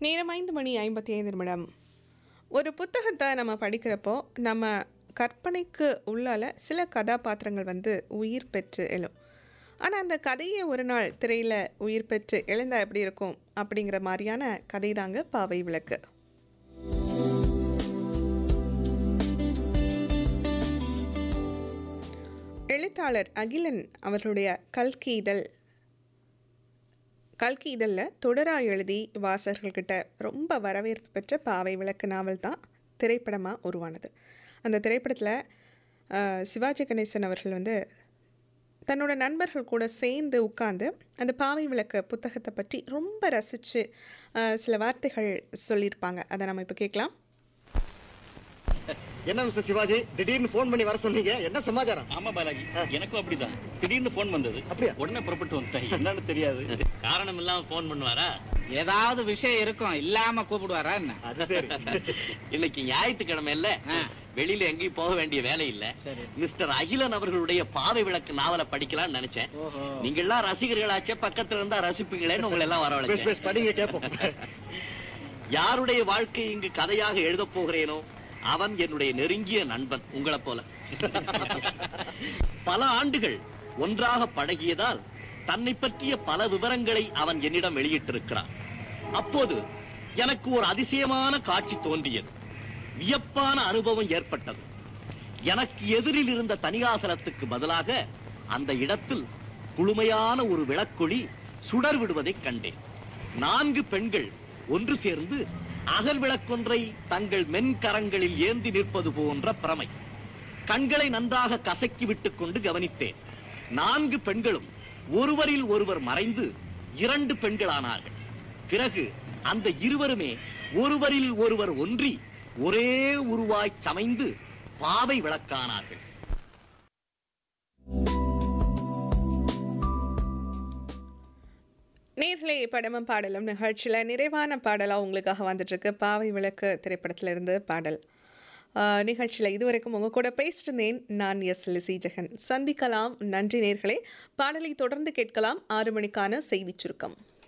நேரம் ஐந்து மணி ஐம்பத்தி ஐந்து நிமிடம் ஒரு புத்தகத்தை நம்ம படிக்கிறப்போ நம்ம கற்பனைக்கு உள்ளால சில கதாபாத்திரங்கள் வந்து உயிர் பெற்று எழும் ஆனால் அந்த கதையை ஒரு நாள் திரையில் உயிர் பெற்று எழுந்தா எப்படி இருக்கும் அப்படிங்கிற மாதிரியான கதை தாங்க பாவை விளக்கு எழுத்தாளர் அகிலன் அவர்களுடைய கல்கி இதழ் கல்கி இதழில் தொடரா எழுதி வாசகர்கள்கிட்ட ரொம்ப வரவேற்பு பெற்ற பாவை விளக்கு நாவல் தான் திரைப்படமாக உருவானது அந்த திரைப்படத்தில் சிவாஜி கணேசன் அவர்கள் வந்து தன்னோட நண்பர்கள் கூட சேர்ந்து உட்கார்ந்து அந்த பாவை விளக்கு புத்தகத்தை பற்றி ரொம்ப ரசித்து சில வார்த்தைகள் சொல்லியிருப்பாங்க அதை நம்ம இப்போ கேட்கலாம் என்ன மிஸ்டர் சிவாஜி திடீர்னு போன் பண்ணி வர சொன்னீங்க என்ன சமாச்சாரம் ஆமா பாலாஜி எனக்கும் அப்படிதான் திடீர்னு போன் வந்தது அப்படியா? உடனே புறப்பட்டு வந்துட்டேன் என்னன்னு தெரியாது காரணம் இல்லாம போன் பண்ணுவாரா ஏதாவது விஷயம் இருக்கும் இல்லாம கூப்பிடுவாரா என்ன அது சரி இன்னைக்கு ஞாயிற்றுக்கிழமை இல்ல ஆ. வெளியில எங்கேயும் போக வேண்டிய வேலை இல்ல சரி. மிஸ்டர் அகிலன் அவர்களுடைய பாவை விளக்கு நாவலை படிக்கலாம்னு நினைச்சேன் ஓஹோ நீங்க எல்லாம் ரசிகர்களாச்சே பக்கத்துல இருந்தா ரசிப்பீங்களேன்னு உங்களை எல்லாம் பேஸ் வரவழைச்சேன் பேஸ் படிங்க கேட்போம் யாருடைய வாழ்க்கை இங்கு கதையாக எழுதப் போகிறேனோ அவன் என்னுடைய நெருங்கிய நண்பன் உங்களை போல பல ஆண்டுகள் ஒன்றாக பழகியதால் தன்னை பற்றிய பல விவரங்களை அவன் என்னிடம் வெளியிட்டிருக்கிறான் அப்போது எனக்கு ஒரு அதிசயமான காட்சி தோன்றியது வியப்பான அனுபவம் ஏற்பட்டது எனக்கு எதிரில் இருந்த தனியாசலத்துக்கு பதிலாக அந்த இடத்தில் குளுமையான ஒரு விளக்கொளி சுடர் விடுவதைக் கண்டேன் நான்கு பெண்கள் ஒன்று சேர்ந்து அகல் விளக்கொன்றை தங்கள் மென்கரங்களில் ஏந்தி நிற்பது போன்ற பிரமை கண்களை நன்றாக கசக்கி விட்டுக் கொண்டு கவனித்தேன் நான்கு பெண்களும் ஒருவரில் ஒருவர் மறைந்து இரண்டு பெண்களானார்கள் பிறகு அந்த இருவருமே ஒருவரில் ஒருவர் ஒன்றி ஒரே உருவாய் சமைந்து பாவை விளக்கானார்கள் நேர்களே படமும் பாடலும் நிகழ்ச்சியில் நிறைவான பாடலாக உங்களுக்காக வந்துட்டுருக்கு பாவை விளக்கு திரைப்படத்திலிருந்து பாடல் நிகழ்ச்சியில் இதுவரைக்கும் உங்கள் கூட பேசிட்டு இருந்தேன் நான் எஸ் லிசி ஜெகன் சந்திக்கலாம் நன்றி நேர்களே பாடலை தொடர்ந்து கேட்கலாம் ஆறு மணிக்கான செய்திச் சுருக்கம்